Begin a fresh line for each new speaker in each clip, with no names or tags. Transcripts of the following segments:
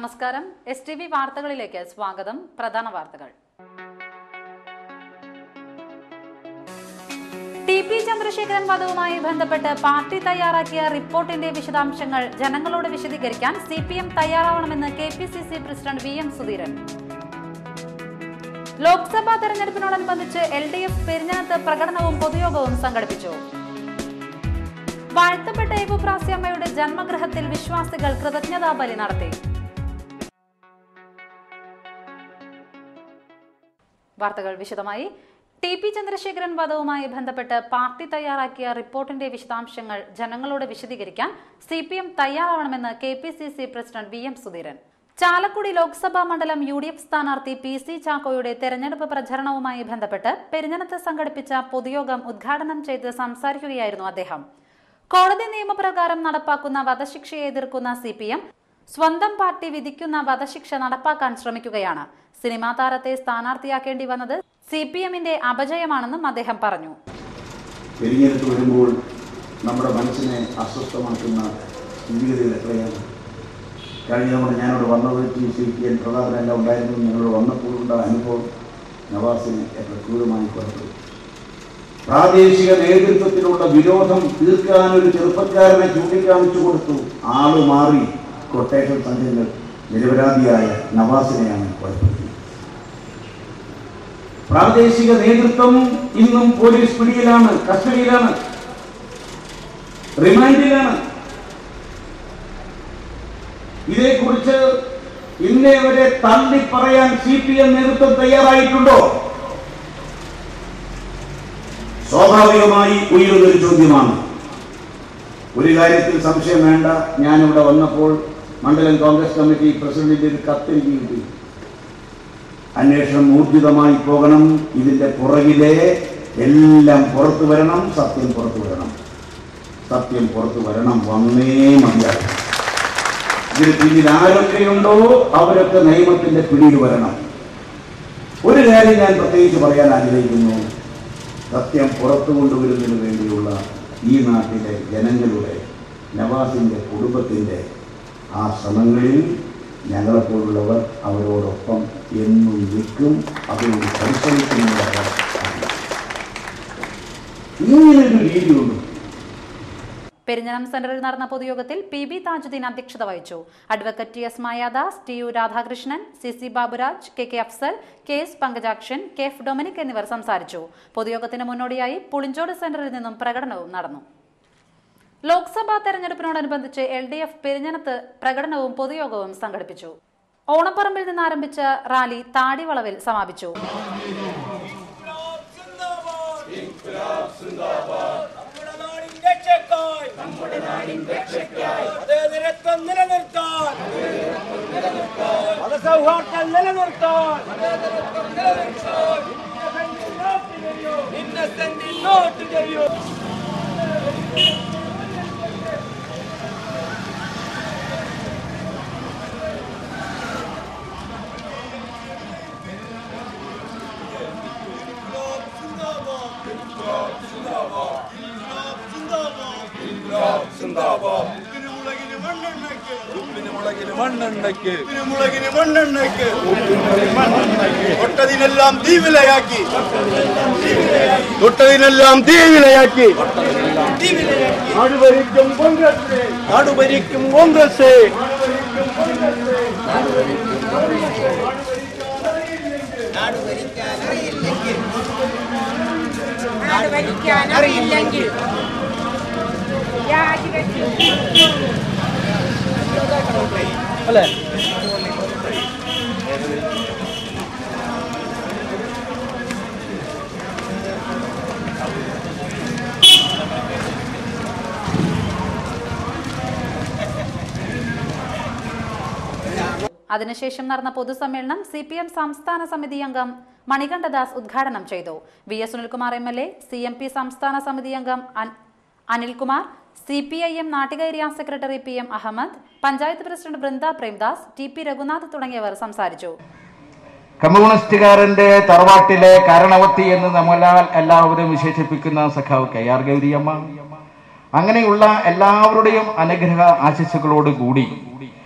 നമസ്കാരം S T V വാർത്തകളിലേക്ക് സ്വാഗതം പ്രധാന വാർത്തകൾ ടി പി ചന്ദ്രശേഖരൻ വധവുമായി ബന്ധപ്പെട്ട് പാർട്ടി തയ്യാറാക്കിയ റിപ്പോർട്ടിന്റെ വിശദാംശങ്ങൾ ജനങ്ങളോട് വിശദീകരിക്കാൻ സി പി എം തയ്യാറാവണമെന്ന് K P C C president V M Sudheeran Lok Sabha തെരഞ്ഞെടുപ്പിനോടനുബന്ധിച്ച് എൽ ഡി എഫ് പെരിഞ്ഞനത്ത് പ്രകടനവും പൊതുയോഗവും സംഘടിപ്പിച്ചു വാഴ്ത്തപ്പെട്ട ഏകുപ്രാസ്യമ്മയുടെ ജന്മഗൃഹത്തിൽ വിശ്വാസികൾ കൃതജ്ഞതാ ബലി നടത്തി വാർത്തകൾ വിശദമായി ടി പി ചന്ദ്രശേഖരൻ വധവുമായി ബന്ധപ്പെട്ട് പാർട്ടി തയ്യാറാക്കിയ റിപ്പോർട്ടിന്റെ വിശദാംശങ്ങൾ ജനങ്ങളോട് വിശദീകരിക്കാൻ സി പി എം തയ്യാറാവണമെന്ന് K P C C president V M Sudheeran Chalakudy Lok Sabha മണ്ഡലം യു ഡി എഫ് സ്ഥാനാർത്ഥി പി സി ചാക്കോയുടെ തെരഞ്ഞെടുപ്പ് പ്രചരണവുമായി ബന്ധപ്പെട്ട് പെരിഞ്ഞനത്ത് സംഘടിപ്പിച്ച പൊതുയോഗം ഉദ്ഘാടനം ചെയ്ത് സംസാരിക്കുകയായിരുന്നു അദ്ദേഹം കോടതി നിയമപ്രകാരം നടപ്പാക്കുന്ന വധശിക്ഷയെ എതിർക്കുന്ന സി പി എം സ്വന്തം പാർട്ടി വിധിക്കുന്ന വധശിക്ഷ നടപ്പാക്കാൻ ശ്രമിക്കുകയാണ് സിനിമാ താരത്തെ സ്ഥാനാർത്ഥിയാക്കേണ്ടി വന്നത് സി പി എമ്മിന്റെ അപജയമാണെന്നും അദ്ദേഹം പറഞ്ഞു
പെരിഞ്ഞെടുത്ത് വരുമ്പോൾ നമ്മുടെ മനസ്സിനെ അസ്വസ്ഥമാക്കുന്ന സ്ഥിതിഗതികൾ എത്രയാണ് കഴിഞ്ഞ തവണ ഞാനോട് വന്നത് ടി സി പി എൻ പ്രതാപനെല്ലാം ഉണ്ടായിരുന്നു ഞങ്ങളോട് വന്നപ്പോഴുള്ള അനുഭവം നവാസിനെ എത്ര ക്രൂരമായി കൊലപ്പെട്ടു പ്രാദേശിക നേതൃത്വത്തിലുള്ള വിരോധം തീർക്കാൻ ഒരു ചെറുപ്പക്കാരനെ ചൂണ്ടിക്കാണിച്ചു കൊടുത്തു ആള് മാറി കൊട്ടേഷൻ സംഘങ്ങൾ നിരപരാധിയായ നവാസിനെയാണ് കൊലപ്പെടുത്തിയത് പ്രാദേശിക നേതൃത്വം ഇന്നും പോലീസ് പിടിയിലാണ് കസ്റ്റഡിയിലാണ് റിമാൻഡിലാണ് ഇതേക്കുറിച്ച് ഇന്നേ വരെ തള്ളി പറയാൻ സി പി എം നേതൃത്വം തയ്യാറായിട്ടുണ്ടോ സ്വാഭാവികമായി ഉയരുന്നൊരു ചോദ്യമാണ് ഒരു കാര്യത്തിൽ സംശയം വേണ്ട ഞാനിവിടെ വന്നപ്പോൾ മണ്ഡലം കോൺഗ്രസ് കമ്മിറ്റി പ്രസിഡന്റിന്റെ ഒരു കത്തെനിക്ക് കിട്ടി അന്വേഷണം ഊർജിതമായി പോകണം ഇതിന്റെ പുറകിലെ എല്ലാം പുറത്തു വരണം സത്യം പുറത്തു വരണം സത്യം പുറത്തു വരണം വന്നേ മതിയാകും ഇതിന് പിന്നിൽ ആരൊക്കെയുണ്ടോ അവരൊക്കെ നിയമത്തിന്റെ പിടിയിൽ വരണം ഒരു കാര്യം ഞാൻ പ്രത്യേകിച്ച് പറയാൻ ആഗ്രഹിക്കുന്നു സത്യം പുറത്തു കൊണ്ടുവരുന്നതിന് വേണ്ടിയുള്ള ഈ നാട്ടിലെ ജനങ്ങളുടെ നവാസിന്റെ കുടുംബത്തിന്റെ ആ ശ്രമങ്ങളിൽ ഞങ്ങളെപ്പോലുള്ളവർ അവരോടൊപ്പം എന്നും നിൽക്കും അതിനോട് പരിശ്രമിക്കുന്നുണ്ട് ഇങ്ങനൊരു രീതിയുണ്ട്
പെരിഞ്ഞനം സെന്ററിൽ നടന്ന പൊതുയോഗത്തിൽ പി ബി താജുദ്ദീൻ അധ്യക്ഷത വഹിച്ചു advocate T S Mayadas T U Radhakrishnan C C Baburaj K K Afsal K S Pankajakshan K F Dominic എന്നിവർ സംസാരിച്ചു പൊതുയോഗത്തിന് മുന്നോടിയായി പുളിഞ്ചോട് സെന്ററിൽ നിന്നും പ്രകടനവും നടന്നു ലോക്സഭാ തെരഞ്ഞെടുപ്പിനോടനുബന്ധിച്ച് എൽ ഡി എഫ് പെരിഞ്ഞനത്ത് പ്രകടനവും പൊതുയോഗവും സംഘടിപ്പിച്ചു ഓണപ്പറമ്പിൽ നിന്ന് ആരംഭിച്ച റാലി താടിവളവിൽ സമാപിച്ചു
നമ്മുടെ നാടിൻ രക്ഷയ്ക്കായി മതേതരത്വം നിലനിർത്താൻ മതസൗഹാർദ്ദം നിലനിർത്താൻ ഇന്നസെന്റിൽ നോട്ട് ചെയ്യൂ ഉപ്പിനുമുളകിന് മണ്ണെണ്ണയ്ക്ക്
ഉപ്പിനുമുളകിന് മണ്ണെണ്ണയ്ക്ക്
ഉപ്പിനുമുളകിന് മണ്ണെണ്ണയ്ക്ക് തൊട്ടതിനെല്ലാം തീവിലയാക്കി തൊട്ടതിനെല്ലാം തീവിലയാക്കി നാടുഭരിക്കും കോൺഗ്രസ് നാടുഭരിക്കും കോൺഗ്രസ്
നാട് ഭരിക്കാൻ അറിയില്ലെങ്കിൽ രാജിവെച്ചു
അതിനുശേഷം നടന്ന പൊതുസമ്മേളനം സി പി എം സംസ്ഥാന സമിതി അംഗം മണികണ്ഠദാസ് ഉദ്ഘാടനം ചെയ്തു V S Sunilkumar M L A C M P സംസ്ഥാന സമിതി അംഗം അൻ- Anilkumar C P I M Nattika area secretary P M Ahammed panchayat president Brinda Premdas T P Raghunath തുടങ്ങിയവർ സംസാരിച്ചു
കമ്മ്യൂണിസ്റ്റുകാരന്റെ തറവാട്ടിലെ കാരണവത്തി എന്ന് നമ്മളാൽ എല്ലാവരും വിശേഷിപ്പിക്കുന്ന സഖാവ് കെ ആർ ഗൗരിയമ്മ അങ്ങനെയുള്ള എല്ലാവരുടെയും അനുഗ്രഹ ആശിസ്സുകളോടുകൂടി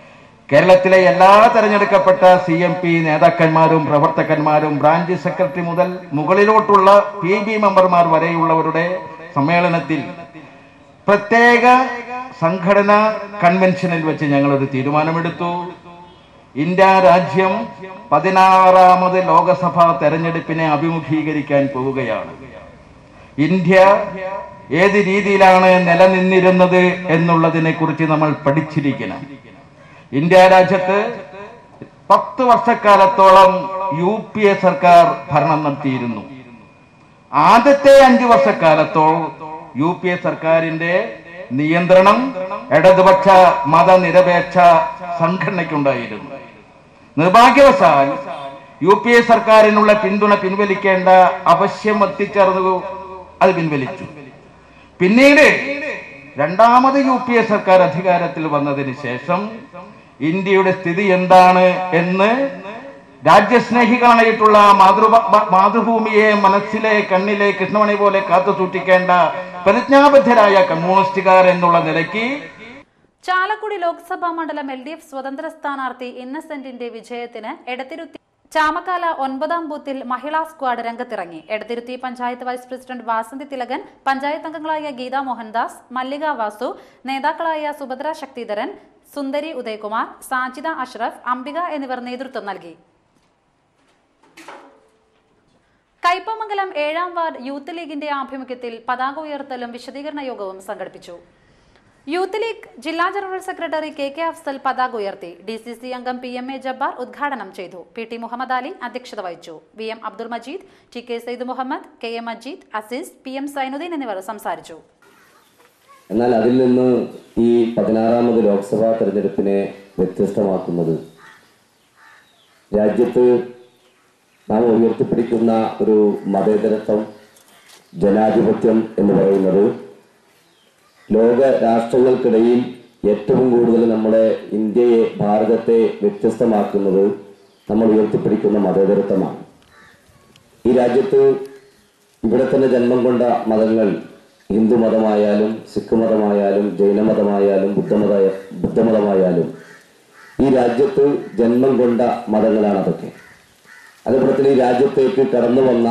കേരളത്തിലെ എല്ലാ തെരഞ്ഞെടുക്കപ്പെട്ട സി എം പി നേതാക്കന്മാരും പ്രവർത്തകന്മാരും ബ്രാഞ്ച് സെക്രട്ടറി മുതൽ മുകളിലോട്ടുള്ള പി ബി മെമ്പർമാർ വരെയുള്ളവരുടെ സമ്മേളനത്തിൽ പ്രത്യേക സംഘടന കൺവെൻഷനിൽ വെച്ച് ഞങ്ങൾ ഒരു തീരുമാനമെടുത്തു ഇന്ത്യ രാജ്യം പതിനാറാമത് ലോകസഭാ തെരഞ്ഞെടുപ്പിനെ അഭിമുഖീകരിക്കാൻ പോവുകയാണ് ഇന്ത്യ ഏത് രീതിയിലാണ് നിലനിന്നിരുന്നത് എന്നുള്ളതിനെ കുറിച്ച് നമ്മൾ പഠിച്ചിരിക്കണം ഇന്ത്യ രാജ്യത്ത് പത്ത് വർഷക്കാലത്തോളം യു പി എ സർക്കാർ ഭരണം നടത്തിയിരുന്നു ആദ്യത്തെ അഞ്ചു വർഷക്കാലത്തോളം യു പി എ സർക്കാരിന്റെ നിയന്ത്രണം ഇടതുപക്ഷ മതനിരപേക്ഷ സംഘടനയ്ക്കുണ്ടായിരുന്നു നിർഭാഗ്യവശാൽ യു പി എ സർക്കാരിനുള്ള പിന്തുണ പിൻവലിക്കേണ്ട ആവശ്യം എത്തിച്ചേർന്നു അത് പിൻവലിച്ചു പിന്നീട് രണ്ടാമത് യു പി എ സർക്കാർ അധികാരത്തിൽ വന്നതിന് ശേഷം ഇന്ത്യയുടെ സ്ഥിതി എന്താണ് എന്ന് രാജ്യസ്നേഹികളായിട്ടുള്ള മാതൃഭ മാതൃഭൂമിയെ മനസ്സിലെ കണ്ണിലെ കൃഷ്ണമണി പോലെ കാത്തു സൂക്ഷിക്കേണ്ട പ്രതിജ്ഞാബദ്ധരായ കമ്മ്യൂണിസ്റ്റുകാർ എന്നുള്ള നിലയ്ക്ക്
ചാലക്കുടി ലോക്സഭാ മണ്ഡലം എൽ ഡി എഫ് സ്വതന്ത്ര സ്ഥാനാർത്ഥി ഇന്നസെന്റിന്റെ വിജയത്തിന് എടത്തിരുത്തി ചാമക്കാല ഒൻപതാം ബൂത്തിൽ മഹിളാ സ്ക്വാഡ് രംഗത്തിറങ്ങി എടത്തിരുത്തി പഞ്ചായത്ത് വൈസ് പ്രസിഡന്റ് വാസന്തി തിലകൻ പഞ്ചായത്ത് അംഗങ്ങളായ ഗീതാ മോഹൻദാസ് മല്ലിക വാസു നേതാക്കളായ സുഭദ്ര ശക്തിധരൻ സുന്ദരി ഉദയകുമാർ സാജിദ അഷ്റഫ് അംബിക എന്നിവർ നേതൃത്വം നൽകി കയ്പമംഗലം ഏഴാം വാർഡ് യൂത്ത് ലീഗിന്റെ ആഭിമുഖ്യത്തിൽ പതാക ഉയർത്തലും വിശദീകരണ യോഗവും സംഘടിപ്പിച്ചു യൂത്ത് ലീഗ് ജില്ലാ general secretary K K Afsal പതാക ഉയർത്തി ഡി സി സി അംഗം പി എം എ ജബ്ബാർ ഉദ്ഘാടനം ചെയ്തു പി ടി മുഹമ്മദ് അലി അധ്യക്ഷത വഹിച്ചു V M Abdul Majeed T K Saeed Muhammad K M Majeed Azeez P M Sainuddeen എന്നിവർ സംസാരിച്ചു
എന്നാൽ അതിൽ നിന്ന് ഈ പതിനാറാമത് ലോക്സഭാ തെരഞ്ഞെടുപ്പിനെ വ്യത്യസ്തമാക്കുന്നത് രാജ്യത്ത് നാം ഉയർത്തിപ്പിടിക്കുന്ന ഒരു മതേതരത്വം ജനാധിപത്യം എന്ന് പറയുന്നത് ലോക രാഷ്ട്രങ്ങൾക്കിടയിൽ ഏറ്റവും കൂടുതൽ നമ്മുടെ ഇന്ത്യയെ ഭാരതത്തെ വ്യത്യസ്തമാക്കുന്നത് നമ്മൾ ഉയർത്തിപ്പിടിക്കുന്ന മതേതരത്വമാണ് ഈ രാജ്യത്ത് ഇവിടെ തന്നെ ജന്മം കൊണ്ട മതങ്ങൾ ഹിന്ദു മതമായാലും സിഖ് മതമായാലും ജൈനമതമായാലും ബുദ്ധമത ബുദ്ധമതമായാലും ഈ രാജ്യത്ത് ജന്മം കൊണ്ട മതങ്ങളാണ് അതൊക്കെ അതുപോലെ തന്നെ ഈ രാജ്യത്തേക്ക് കടന്നു വന്ന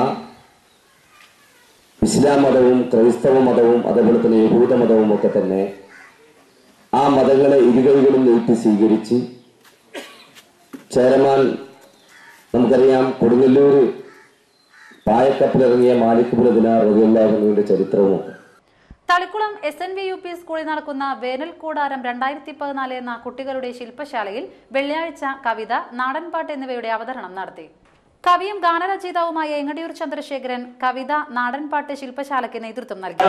ഇസ്ലാം മതവും ക്രൈസ്തവ മതവും അതേപോലെ തന്നെ യഹൂദ മതവും ഒക്കെ തന്നെ ആ മതങ്ങളെ ഇരുകൈകളും നീട്ടി സ്വീകരിച്ച് ചേരമാൻ നമുക്കറിയാം കൊടുങ്ങല്ലൂർ പായക്കപ്പിലിറങ്ങിയ മാലിക് ദിനാർ റബിയുള്ളാഹുവിന്റെ ചരിത്രവുമൊക്കെ
Thalikulam S N V U P സ്കൂളിൽ നടക്കുന്ന വേനൽ കൂടാരം രണ്ടായിരത്തി പതിനാല് എന്ന കുട്ടികളുടെ ശില്പശാലയിൽ വെള്ളിയാഴ്ച കവിത നാടൻപാട്ട് എന്നിവയുടെ അവതരണം നടത്തി കവിയും ഗാനരചയിതാവുമായ എങ്ങടിയൂർ ചന്ദ്രശേഖരൻ കവിത നാടൻപാട്ട് ശില്പശാലയ്ക്ക് നേതൃത്വം നൽകി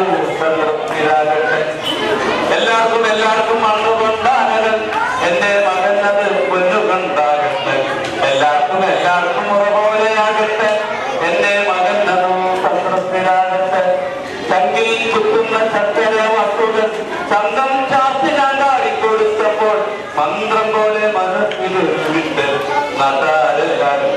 എല്ലാവർക്കും എല്ലാവർക്കും മണ്ണുകൊണ്ടാകട്ടെ എന്റെ മകനത് പൊന്നുകൊണ്ടാകട്ടെ എല്ലാവർക്കും എല്ലാവർക്കും ഉറപോലെയാകട്ടെ എന്റെ മകനതും സംതൃപ്തിയാകട്ടെ ചങ്കിൽ കുത്തുന്ന ചക്കര വസ്തുത ചന്തം ചാത്തിലാണ്ടാടി കൊടുത്തപ്പോൾ മന്ത്രം പോലെ മനസ്സിൽ വിട്ട് നാട്ടാരെല്ലാരും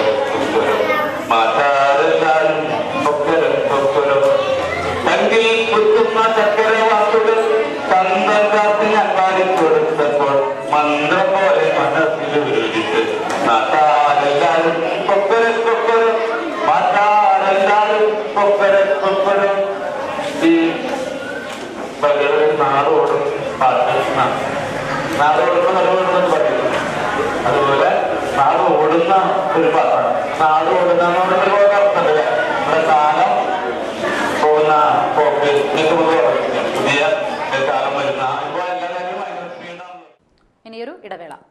മാറ്റാരെല്ലാരും ഒക്കരം ഒക്കരം തങ്കിൽ കുത്തുന്ന ചക്കര വാക്കുകൾ തന്തം കാത്തി ഞാൻ കൊടുത്തപ്പോൾ മന്ത്രം പോലെ മനസ്സിൽ വിളിച്ച് നാട്ടാരെല്ലാരും കൊക്കരം കൊക്കരം മാറ്റാരെല്ലാരും കൊക്കരം കൊക്കരം ഈ ഭഗവത് നാടോടും പാട്ട് നാടോടുന്ന നിലവിടുന്നത് പറയുന്നു അതുപോലെ നാട് ഓടുന്ന ഒരു പാട്ടാണ് നാട് ഓടുന്ന എന്ന് പറയുന്ന ഒരുപാട് അർത്ഥമുണ്ട് നമ്മുടെ കാലം പോകുന്ന പോക്ക് നിൽക്കുന്നത് പുതിയ കാലം വരുന്ന ഇപ്പോൾ എല്ലാ കാര്യവും ഭയങ്കര സ്പീഡാണ്
ഇനിയൊരു ഇടവേള